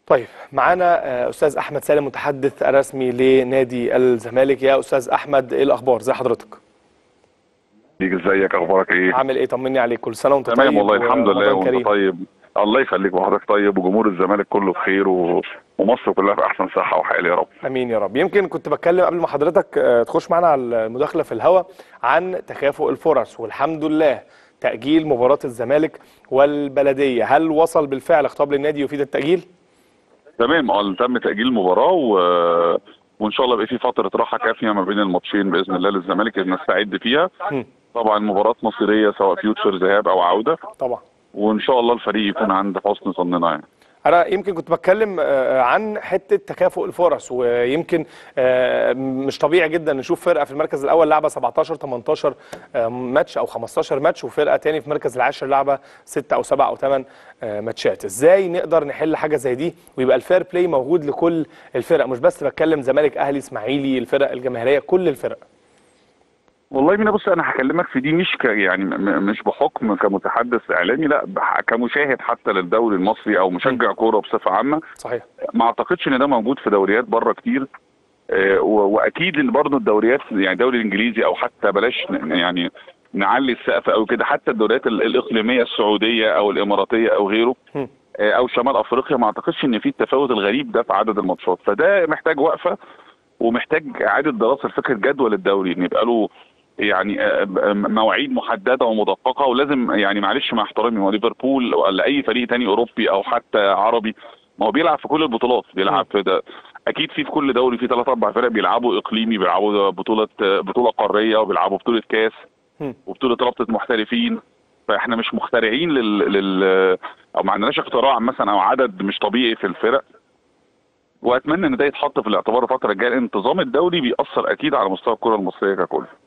طيب معانا آه، استاذ احمد سالم متحدث الرسمي لنادي الزمالك يا استاذ احمد ايه الاخبار زي حضرتك ليك ازيك اخبارك ايه عامل ايه طمني عليك كل سنه وانت طيب تمام والله الحمد لله ورمضان كريم. وانت طيب الله يخليك وحضرتك طيب وجمهور الزمالك كله بخير و... ومصر كلها في احسن صحه وحال يا رب امين يا رب يمكن كنت بتكلم قبل ما حضرتك آه، تخش معانا على المداخله في الهواء عن تكافؤ الفرص والحمد لله تاجيل مباراه الزمالك والبلديه هل وصل بالفعل خطاب للنادي يفيد التاجيل تمام اه تم تاجيل المباراه و... وان شاء الله يبقى في فتره راحه كافيه ما بين الماتشين باذن الله للزمالك إن نستعد فيها مم. طبعا مباراه مصيريه سواء فيوتشر ذهاب او عوده طبعا وان شاء الله الفريق يكون عند حسن ظننا يعني انا يمكن كنت بتكلم آه، عن حته تكافؤ الفرص ويمكن آه، مش طبيعي جدا نشوف فرقه في المركز الاول لعبه 17 18 آه، ماتش او 15 ماتش وفرقه تاني في المركز العاشر لعبه 6 او 7 او 8 ماتشات ازاي نقدر نحل حاجه زي دي ويبقى الفير بلاي موجود لكل الفرق مش بس بتكلم زمالك اهلي اسماعيلي الفرق الجماهيريه كل الفرق والله مينا بص انا هكلمك في دي مش ك يعني م- مش بحكم كمتحدث اعلامي لا بح- كمشاهد حتى للدوري المصري او مشجع كوره بصفه عامه صحيح ما اعتقدش ان ده موجود في دوريات بره كتير آه، و- واكيد ان برضه الدوريات يعني الدوري الانجليزي او حتى بلاش ن- يعني نعلي السقف او كده حتى الدوريات ال- الاقليميه السعوديه او الاماراتيه او غيره هم. آه، او شمال افريقيا ما اعتقدش ان في التفاوت الغريب ده في عدد الماتشات فده محتاج وقفه ومحتاج اعاده دراسه لفكره جدول الدوري ان يبقى له يعني آه، آه، مواعيد محدده ومدققه ولازم يعني معلش مع احترامي هو ليفربول ولا اي فريق تاني اوروبي او حتى عربي ما هو بيلعب في كل البطولات بيلعب في ده اكيد في في كل دوري في ثلاث اربع فرق بيلعبوا اقليمي بيلعبوا بطوله بطوله قاريه وبيلعبوا بطوله كاس هم. وبطوله رابطه محترفين فاحنا مش مخترعين لل, لل... او ما عندناش اختراع مثلا او عدد مش طبيعي في الفرق واتمنى ان ده يتحط في الاعتبار الفتره الجايه لان النظام الدوري بيأثر اكيد على مستوى الكره المصريه ككل